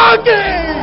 మాకి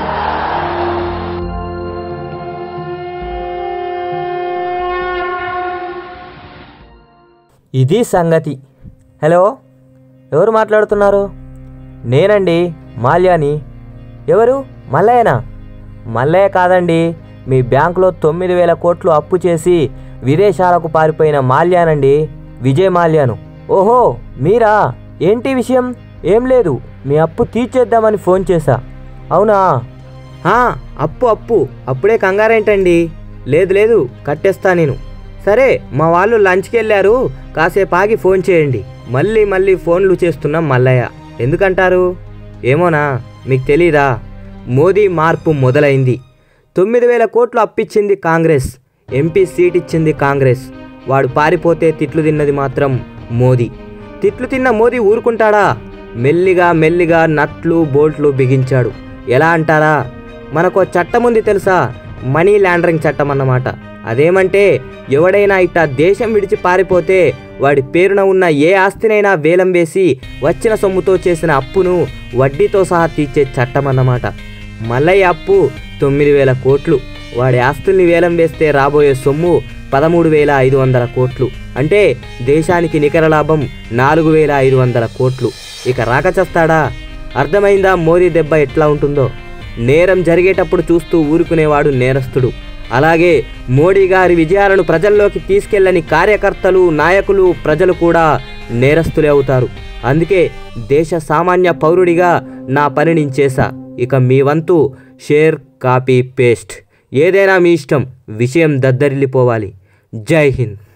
ఇది సంగతి హలో ఎవరు మాట్లాడుతున్నారు నేనండి మాల్యాని ఎవరు మల్లయ్యనా మల్లయ్య కాదండి మీ బ్యాంకులో తొమ్మిది వేల కోట్లు అప్పు చేసి విదేశాలకు పారిపోయిన మాల్యానండి విజయ్ మాల్యాను ఓహో మీరా ఏంటి విషయం ఏం లేదు మీ అప్పు తీర్చేద్దామని ఫోన్ చేశా అవునా ఆ, అప్పు అప్పు అప్పుడే కంగారేంటండి లేదు లేదు కట్టేస్తా నేను సరే మా వాళ్ళు లంచ్కి వెళ్ళారు కాసేపు ఆగి ఫోన్ చేయండి మళ్ళీ మళ్ళీ ఫోన్లు చేస్తున్నాం మల్లయ్య ఎందుకంటారు ఏమోనా మీకు తెలీదా మోదీ మార్పు మొదలైంది తొమ్మిది వేల కోట్లు అప్పిచ్చింది కాంగ్రెస్ ఎంపీ సీట్ ఇచ్చింది కాంగ్రెస్ వాడు పారిపోతే తిట్లు తిన్నది మాత్రం మోదీ తిట్లు తిన్న మోదీ ఊరుకుంటాడా మెల్లిగా మెల్లిగా నట్లు బోల్ట్లు బిగించాడు ఎలా అంటారా మనకో చట్టం ఉంది తెలుసా మనీ లాండరింగ్ చట్టం అన్నమాట అదేమంటే ఎవడైనా ఇట్టా దేశం విడిచి పారిపోతే వాడి పేరున ఉన్న ఏ ఆస్తినైనా వేలం వేసి వచ్చిన సొమ్ముతో చేసిన అప్పును వడ్డీతో సహా తీర్చే చట్టం అన్నమాట మల్లయ్య అప్పు తొమ్మిది వేల కోట్లు వాడి ఆస్తుల్ని వేలం వేస్తే రాబోయే సొమ్ము పదమూడు వేల ఐదు వందల కోట్లు అంటే దేశానికి నికర లాభం నాలుగు వేల ఐదు వందల కోట్లు ఇక రాకచస్తాడా అర్థమైందా మోదీ దెబ్బ ఎట్లా ఉంటుందో నేరం జరిగేటప్పుడు చూస్తూ ఊరుకునేవాడు నేరస్తుడు అలాగే మోడీ గారి విజయాలను ప్రజల్లోకి తీసుకెళ్ళని కార్యకర్తలు నాయకులు ప్రజలు కూడా నేరస్తులే అవుతారు అందుకే దేశ సామాన్య పౌరుడిగా నా పని నేను చేశా ఇక మీ వంతు షేర్ కాపీ పేస్ట్ ఏదైనా మీ ఇష్టం విషయం దద్దరిల్లిపోవాలి జై హింద్